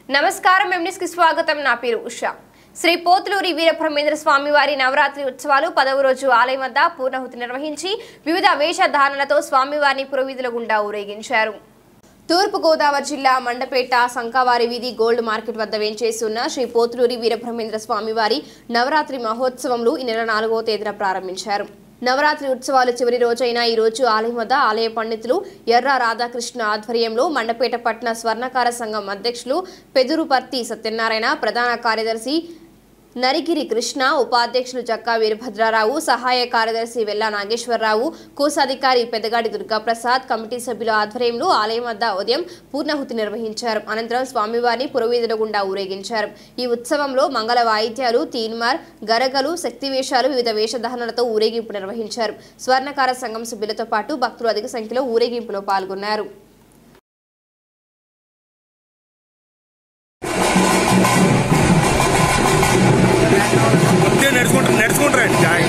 నమస్కారం ఎంనిస్ కి స్వాగతం నా పేరు ఉషా శ్రీ పోతులూరి వీరబ్రహ్మేంద్ర స్వామి వారి నవరాత్రి ఉత్సవాలు పదవ రోజు ఆలయం వద్ద పూర్ణహుతి నిర్వహించి వివిధ వేషధారణలతో స్వామివారిని పురోవిధుల గుండా ఊరేగించారు తూర్పు గోదావరి జిల్లా మండపేట సంకావారి వీధి గోల్డ్ మార్కెట్ వద్ద వేంచేస్తున్న శ్రీ పోతులూరి వీరబ్రహ్మేంద్ర స్వామివారి నవరాత్రి మహోత్సవంలో ఈ నెల నాలుగవ తేదీన ప్రారంభించారు నవరాత్రి ఉత్సవాలు చివరి రోజైన ఈ రోజు ఆలయం వద్ద ఆలయ పండితులు ఎర్ర రాధాకృష్ణ ఆధ్వర్యంలో మండపేట పట్టణ స్వర్ణకార సంఘం అధ్యక్షులు పెదురుపర్తి సత్యనారాయణ ప్రధాన కార్యదర్శి నరిగిరి కృష్ణ ఉపాధ్యక్షులు జక్కా వీరభద్రారావు సహాయ కార్యదర్శి వెల్లా నాగేశ్వరరావు కోశాధికారి పెద్దగాడి దుర్గాప్రసాద్ కమిటీ సభ్యుల ఆధ్వర్యంలో ఆలయం వద్ద ఉదయం పూర్ణహుతి నిర్వహించారు అనంతరం స్వామివారిని పురోవీధుల గుండా ఊరేగించారు ఈ ఉత్సవంలో మంగళ వాయిద్యాలు తీన్మార్ గరగలు శక్తివేషాలు వివిధ వేషధారణలతో ఊరేగింపు నిర్వహించారు స్వర్ణకార సంఘం సభ్యులతో పాటు భక్తులు అధిక సంఖ్యలో ఊరేగింపులో పాల్గొన్నారు ఇదే నడుచుకుంటూ నడుచుకుంటారండి జాయ్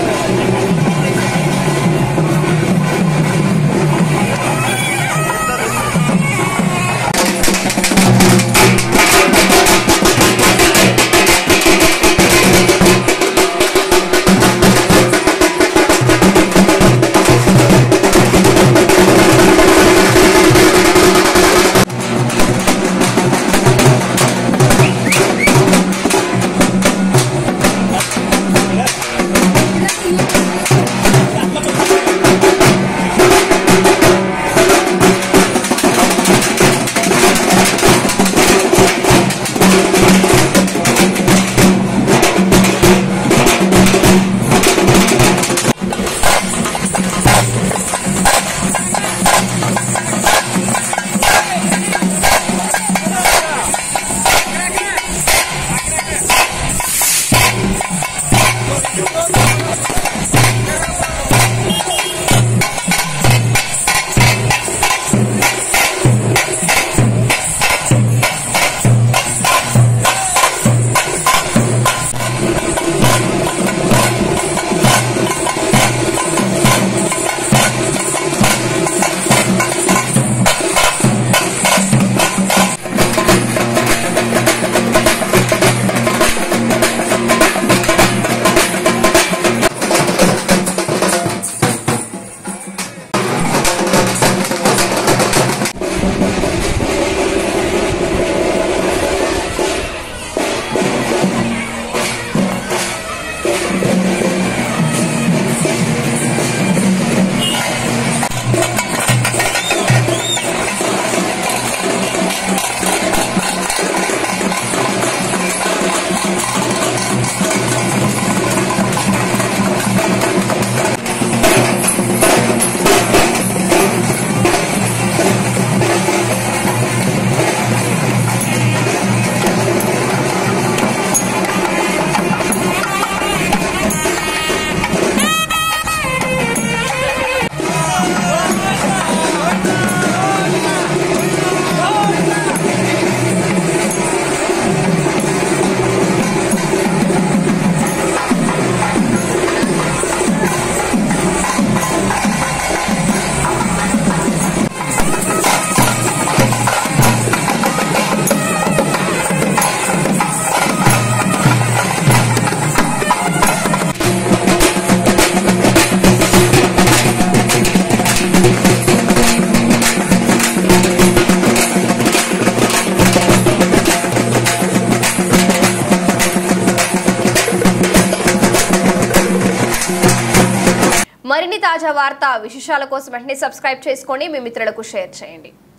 మరిన్ని తాజా వార్తా విశేషాల కోసం వెంటనే సబ్స్క్రైబ్ చేసుకోండి మీ మిత్రులకు షేర్ చేయండి